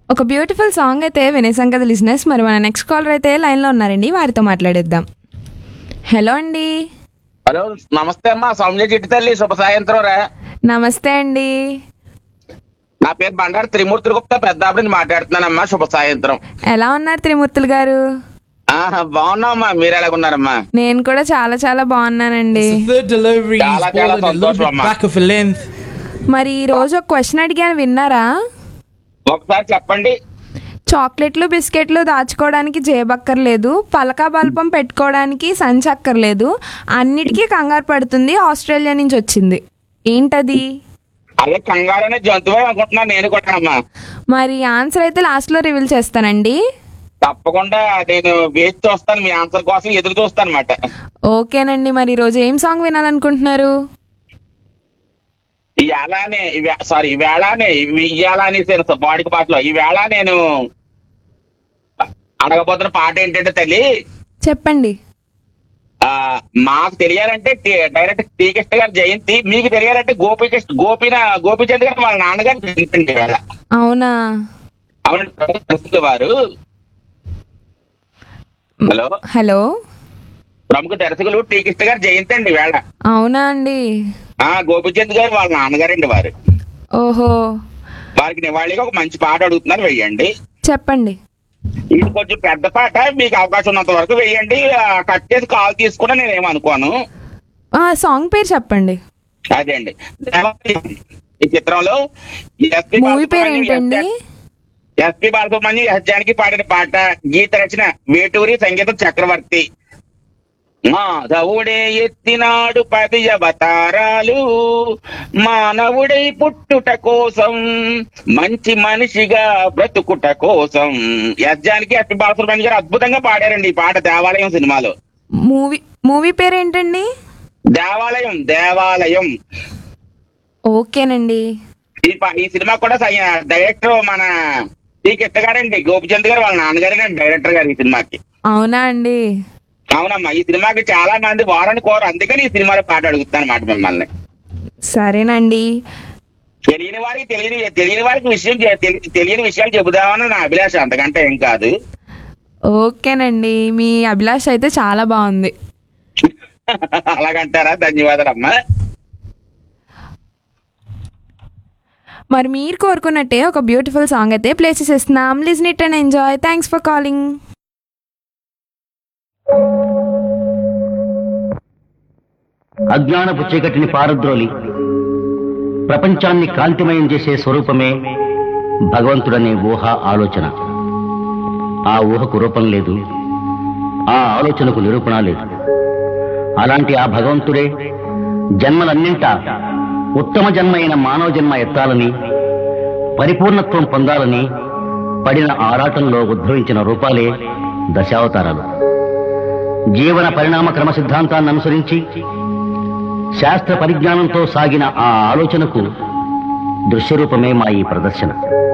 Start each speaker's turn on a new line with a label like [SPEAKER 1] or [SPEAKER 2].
[SPEAKER 1] ఒక beautiful song అయితే వినేసాం కదా లిజినెస్ మరి మన నెక్స్ట్ కాలర్ అయితే లైన్లో ఉన్నారండి వారితో మాట్లాడేద్దాం హలో అండి
[SPEAKER 2] హలో నమస్తే అమ్మా సౌమ్య చిట్టి తల్లి శుభ సాయంత్రం రా
[SPEAKER 1] నమస్తే అండి
[SPEAKER 2] నా పేరు బండారు త్రిమూర్తి గుప్తా పెద్దాపుడి నుంచి మాట్లాడుతున్నానమ్మా శుభ సాయంత్రం
[SPEAKER 1] ఎలా ఉన్నారు త్రిమూర్తులు గారు
[SPEAKER 2] ఆహా, బాగున్నామ్మా మీరు ఎలాగున్నారమ్మా
[SPEAKER 1] నేను కూడా చాలా చాలా బాగున్నానండి
[SPEAKER 3] The third delivery is
[SPEAKER 2] Chala, chala,
[SPEAKER 3] fallen a little
[SPEAKER 2] సంతోషం
[SPEAKER 3] bit
[SPEAKER 2] అమ్మా.
[SPEAKER 3] back of a length.
[SPEAKER 1] మరి ఈ రోజు ఒక క్వశ్చన్ అడిగాను విన్నారా
[SPEAKER 2] ఒకసారి చెప్పండి
[SPEAKER 1] చాక్లెట్లు బిస్కెట్లు దాచుకోవడానికి జేబక్కర్లేదు పలకా బల్పం పెట్టుకోవడానికి సంచి అక్కర్లేదు అన్నిటికీ కంగారు పడుతుంది ఆస్ట్రేలియా నుంచి వచ్చింది ఏంటది
[SPEAKER 2] అదే కంగారనే జంతువే అనుకుంటున్నాను నేను కూడా అమ్మా
[SPEAKER 1] మరి ఆన్సర్ అయితే లాస్ట్లో రివీల్ చేస్తానండి
[SPEAKER 2] తప్పకుండా నేను వేచి చూస్తాను మీ ఆన్సర్ కోసం ఎదురు చూస్తాను అనమాట
[SPEAKER 1] ఓకేనండి మరి ఈరోజు ఏం సాంగ్ వినాలనుకుంటున్నారు
[SPEAKER 2] ఈ వేళనే సారీ ఈ వేళనే ఇవాళ అనేసి బాడీకి పాటలో ఈ వేళ నేను అడగబోతున్న పాట ఏంటంటే తల్లి
[SPEAKER 1] చెప్పండి
[SPEAKER 2] ఆ మాకు తెలియాలంటే టి- డైరెక్ట్ శ్రీకృష్ణ గారి జయంతి మీకు తెలియాలంటే గోపికృష్ణ గోపిన గోపిచంద్ గారు వాళ్ళ నాన్నగారు జయంతి అండి ఇవాళ
[SPEAKER 1] అవునా
[SPEAKER 2] అవునండి ప్రముఖ వారు హలో
[SPEAKER 1] హలో
[SPEAKER 2] ప్రముఖ దర్శకులు శ్రీకృష్ణ గారి జయంతి అండి వేళ
[SPEAKER 1] అవునా అండి
[SPEAKER 2] ఆ గోపిచంద్ గారు వాళ్ళ నాన్నగారండి వారు
[SPEAKER 1] ఓహో
[SPEAKER 2] వారికి నివాళిగా ఒక మంచి పాట అడుగుతున్నారు వెయ్యండి
[SPEAKER 1] చెప్పండి
[SPEAKER 2] ఇది కొంచెం పెద్ద పాట మీకు అవకాశం ఉన్నంత వరకు వెయ్యండి ఆ, కట్ చేసి కాల్ తీసుకున్నా నేను ఏమనుకోను
[SPEAKER 1] ఆ సాంగ్ పేరు చెప్పండి
[SPEAKER 2] అదే అండి ఈ చిత్రంలో ఎస్పి
[SPEAKER 1] మూవీ పేరు ఏంటండి
[SPEAKER 2] ఎస్పి బాలసుబ్రహ్మణ్యం ఎస్ జానకి పాడిన పాట గీత రచన వేటూరి సంగీతం చక్రవర్తి మాధవుడే ఎత్తినాడు పది అవతారాలు మానవుడై పుట్టుట కోసం మంచి మనిషిగా బ్రతుకుట కోసం ఎస్ జానకి ఎస్పి బాలసుబ్రహ్మణ్యం గారు అద్భుతంగా పాడారండి ఈ పాట దేవాలయం సినిమాలో
[SPEAKER 1] మూవీ మూవీ పేరు ఏంటండి
[SPEAKER 2] దేవాలయం దేవాలయం
[SPEAKER 1] ఓకేనండి
[SPEAKER 2] ఈ ప- ఈ సినిమా కూడా సై- డైరెక్టర్ మన టి కిట్ట గారండి గోపిచంద్ గారు వాళ్ళ నాన్నగారేనండి డైరెక్టర్ గారు ఈ సినిమాకి
[SPEAKER 1] అవునా అండి
[SPEAKER 2] అవునమ్మా ఈ సినిమాకి చాలా మంది వారాన్ని కోరు అందుకని ఈ సినిమాలో పాట అడుగుతాను అన్నమాట మిమ్మల్ని
[SPEAKER 1] సరేనండి
[SPEAKER 2] తెలియని వారికి తెలియని తెలియని వారికి విషయం చె- తెలి- తెలియని విషయాలు చెబుదామని నా అభిలాష అంతకంటే ఏం కాదు
[SPEAKER 1] ఓకేనండి మీ అభిలాష్ అయితే చాలా బాగుంది
[SPEAKER 2] అలాగంటారా ధన్యవాదాలమ్మా
[SPEAKER 1] మరి మీరు కోరుకున్నట్టే ఒక బ్యూటిఫుల్ సాంగ్ అయితే ప్లే చేసేస్తున్నాం listen it and enjoy thanks for calling
[SPEAKER 4] అజ్ఞానపు చీకటిని పారద్రోలి ప్రపంచాన్ని కాంతిమయం చేసే స్వరూపమే భగవంతుడనే ఊహ ఆలోచన ఆ ఊహకు రూపం లేదు ఆ ఆలోచనకు నిరూపణ లేదు అలాంటి ఆ భగవంతుడే జన్మలన్నింటా ఉత్తమ జన్మ అయిన మానవ జన్మ ఎత్తాలని పరిపూర్ణత్వం పొందాలని పడిన ఆరాటంలో ఉద్భవించిన రూపాలే దశావతారాలు జీవన పరిణామ క్రమ సిద్ధాంతాన్ని అనుసరించి శాస్త్ర పరిజ్ఞానంతో సాగిన ఆ ఆలోచనకు దృశ్యరూపమే మా ఈ ప్రదర్శన